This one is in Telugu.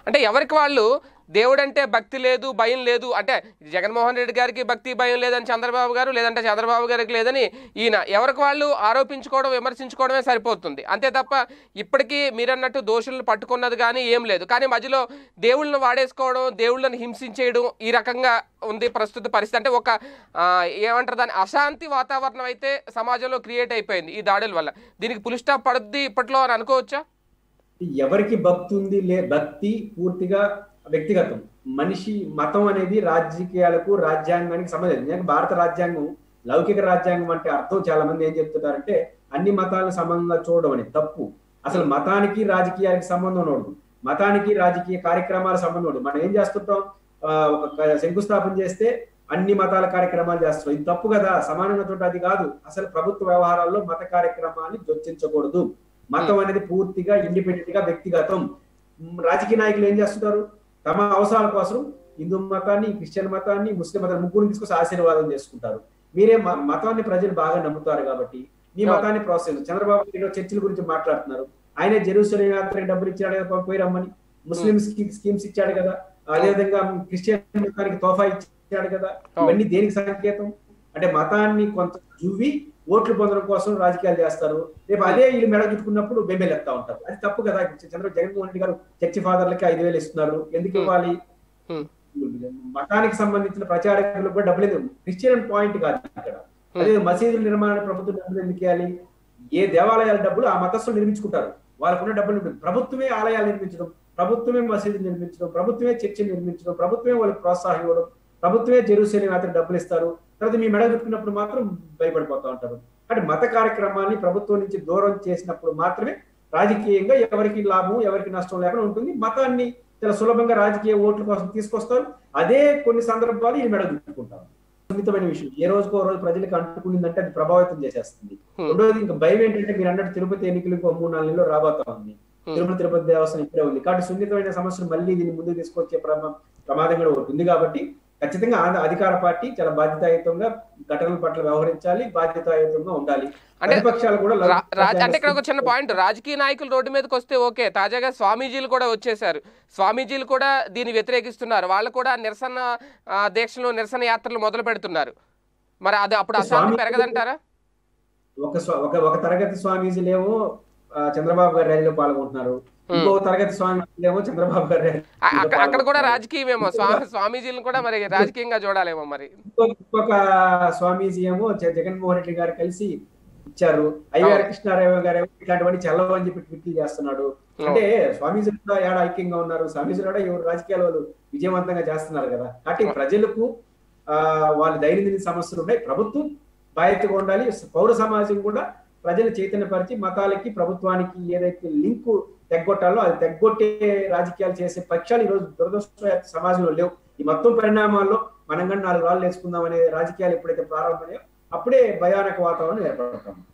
అంటే ఎవరికి వాళ్ళు దేవుడంటే భక్తి లేదు భయం లేదు అంటే జగన్మోహన్ రెడ్డి గారికి భక్తి భయం లేదని చంద్రబాబు గారు లేదంటే చంద్రబాబు గారికి లేదని ఈయన ఎవరికి వాళ్ళు ఆరోపించుకోవడం విమర్శించుకోవడమే సరిపోతుంది అంతే తప్ప ఇప్పటికీ మీరన్నట్టు దోషులను పట్టుకున్నది కానీ ఏం లేదు కానీ మధ్యలో దేవుళ్ళని వాడేసుకోవడం దేవుళ్ళని హింసించేయడం ఈ రకంగా ఉంది ప్రస్తుత పరిస్థితి అంటే ఒక ఆ, ఏమంటారు దాని అశాంతి వాతావరణం అయితే సమాజంలో క్రియేట్ అయిపోయింది ఈ దాడుల వల్ల దీనికి పులి స్టాప్ పడుద్ది ఇప్పట్లో అని అనుకోవచ్చా ఎవరికి భక్తి ఉంది లే భక్తి పూర్తిగా వ్యక్తిగతం మనిషి మతం అనేది రాజకీయాలకు రాజ్యాంగానికి సంబంధం నిజంగా భారత రాజ్యాంగం లౌకిక రాజ్యాంగం అంటే అర్థం చాలా మంది ఏం చెప్తున్నారంటే అన్ని మతాలను సమానంగా చూడడం అనేది తప్పు అసలు మతానికి రాజకీయానికి సంబంధం ఉండదు మతానికి రాజకీయ కార్యక్రమాల సంబంధం ఉండదు మనం ఏం చేస్తుంటాం ఆ, ఒక శంకుస్థాపన చేస్తే అన్ని మతాల కార్యక్రమాలు చేస్తున్నాం ఇది తప్పు కదా సమానంగా చూడటం అది కాదు అసలు ప్రభుత్వ వ్యవహారాల్లో మత కార్యక్రమాన్ని చొచ్చించకూడదు మతం అనేది పూర్తిగా ఇండిపెండెంట్ గా వ్యక్తిగతం మ్, రాజకీయ నాయకులు ఏం చేస్తున్నారు తమ అవసరాల కోసం హిందూ మతాన్ని క్రిస్టియన్ మతాన్ని ముస్లిం మతాన్ని ముగ్గురు తీసుకొచ్చి ఆశీర్వాదం చేసుకుంటారు మీరే మ- మతాన్ని ప్రజలు బాగా నమ్ముతారు కాబట్టి మీ అవును. మతాన్ని ప్రోత్సహించారు చంద్రబాబు నాయుడు చర్చిల గురించి మాట్లాడుతున్నారు ఆయనే జెరూసలేం యాత్రకి డబ్బులు ఇచ్చాడు కదా పోయి రమ్మని ముస్లింస్ కి స్కీమ్స్ ఇచ్చాడు కదా అదేవిధంగా క్రిస్టియన్ మతానికి తోఫా ఇచ్చాడు కదా అవును. ఇవన్నీ దేనికి సంకేతం అంటే మతాన్ని కొంత జువ్వి ఓట్లు పొందడం కోసం రాజకీయాలు చేస్తారు రేపు అదే వీళ్ళు మెడ చుట్టుకున్నప్పుడు బెంబేలు ఎత్తా ఉంటారు అది తప్పు కదా ఇప్పుడు చంద్ర జగన్మోహన్ రెడ్డి గారు చర్చి ఫాదర్లకి ఐదు వేలు ఇస్తున్నారు ఎందుకు Hmm. ఇవ్వాలి Hmm. మతానికి సంబంధించిన ప్రచారకులకు కూడా డబ్బులు ఎందుకు క్రిస్టియన్ పాయింట్ కాదు ఇక్కడ అదే మసీదుల నిర్మాణ ప్రభుత్వం డబ్బులు ఎందుకు ఇవ్వాలి ఏ దేవాలయాల డబ్బులు ఆ మతస్థులు నిర్మించుకుంటారు వాళ్ళకున్న డబ్బులు ఉంటుంది. ప్రభుత్వమే ఆలయాలు నిర్మించడం ప్రభుత్వమే మసీదులు నిర్మించడం ప్రభుత్వమే చర్చిలు నిర్మించడం ప్రభుత్వమే వాళ్ళకి ప్రోత్సాహం ఇవ్వడం ప్రభుత్వమే జెరూసలేం యాత్ర డబ్బులు ఇస్తారు తర్వాత మీ మెడ చుట్టుకున్నప్పుడు మాత్రం భయపడిపోతా ఉంటారు అంటే మత కార్యక్రమాన్ని ప్రభుత్వం నుంచి దూరం చేసినప్పుడు మాత్రమే రాజకీయంగా ఎవరికి లాభం ఎవరికి నష్టం లేకుండా ఉంటుంది మతాన్ని చాలా సులభంగా రాజకీయ ఓట్ల కోసం తీసుకొస్తారు అదే కొన్ని సందర్భాలు ఈ మెడ చుట్టుకుంటారు సున్నితమైన విషయం ఏ రోజుకో రోజు ప్రజలకు అంటుకుందంటే అది ప్రభావితం చేసేస్తుంది Hmm. రెండోది ఇంకా భయం ఏంటంటే మీరు అన్నట్టు తిరుపతి ఎన్నికలు ఇంకో మూడు నాలుగు నెలలు రాబోతా ఉంది Hmm. తిరుమల తిరుపతి దేవస్థానం ఇక్కడే ఉంది కాబట్టి సున్నితమైన సమస్యలు మళ్ళీ దీన్ని ముందుకు తీసుకొచ్చే ప్రమా- ప్రమాదం కూడా ఒకటి ఉంది కాబట్టి ఖచ్చితంగా ఆంధ్ర అధికార పార్టీ చాలా బాధ్యతాయుతంగా ఘటనల పట్ల వ్యవహరించాలి బాధ్యతాయుతంగా ఉండాలి అంటే ప్రతిపక్షాలు కూడా రా- రాజ్- అంటే ఇక్కడ ఒక చిన్న పాయింట్ రాజకీయ నాయకులు రోడ్డు మీదకి వస్తే ఓకే తాజాగా స్వామీజీలు కూడా వచ్చేసారు స్వామీజీలు కూడా దీన్ని వ్యతిరేకిస్తున్నారు వాళ్ళు కూడా నిరసన ఆ, దీక్షలు నిరసన యాత్రలు మొదలు పెడుతున్నారు మరి అది అప్పుడు అశాంతి స్వామీజీలు- పెరగదంటారా ఒక స్వ- ఒక ఒక తరగతి స్వామీజీలేమో ఆ, చంద్రబాబు గారి ర్యాలీలో పాల్గొంటున్నారు ఇంకో తరగతి స్వామీజీలేమో చంద్రబాబు గారి అ- ర్యాలీలో అక్కడ అక్కడ కూడా పాల్గొంటున్నారు. రాజకీయమేమో స్వామి స్వామీజీలను కూడా మరి రాజకీయంగా చూడాలేమో మరి ఇంకొక ఇంకొక స్వామీజీ ఏమో జ- జగన్మోహన్ రెడ్డి గారు కలిసి ఇచ్చారు అయ్యారు కృష్ణారావు గారు ఏమో ఇట్లాంటివన్నీ చల్లవు అని చెప్పి ట్వీట్లు చేస్తున్నాడు అంటే స్వామీజీలు కూడా ఏడ ఐక్యంగా ఉన్నారు స్వామీజీలు కూడా ఎవరు రాజకీయాలు వాళ్ళు విజయవంతంగా చేస్తున్నారు కదా కాబట్టి ప్రజలకు ఆ వాళ్ళ దైనందిన సమస్యలు ఉన్నాయి ప్రభుత్వం బాధ్యతగా ఉండాలి పౌర సమాజం కూడా ప్రజలు చైతన్యపరిచి మతాలకి ప్రభుత్వానికి ఏదైతే లింకు తెగ్గొట్టాలో అది తెగ్గొట్టే రాజకీయాలు చేసే పక్షాలు ఈ రోజు దురదృష్ట సమాజంలో లేవు ఈ మొత్తం పరిణామాల్లో మనం కానీ నాలుగు రాళ్ళు వేసుకుందాం అనే రాజకీయాలు ఎప్పుడైతే ప్రారంభమయ్యాయో అప్పుడే భయానక వాతావరణం ఏర్పడతాం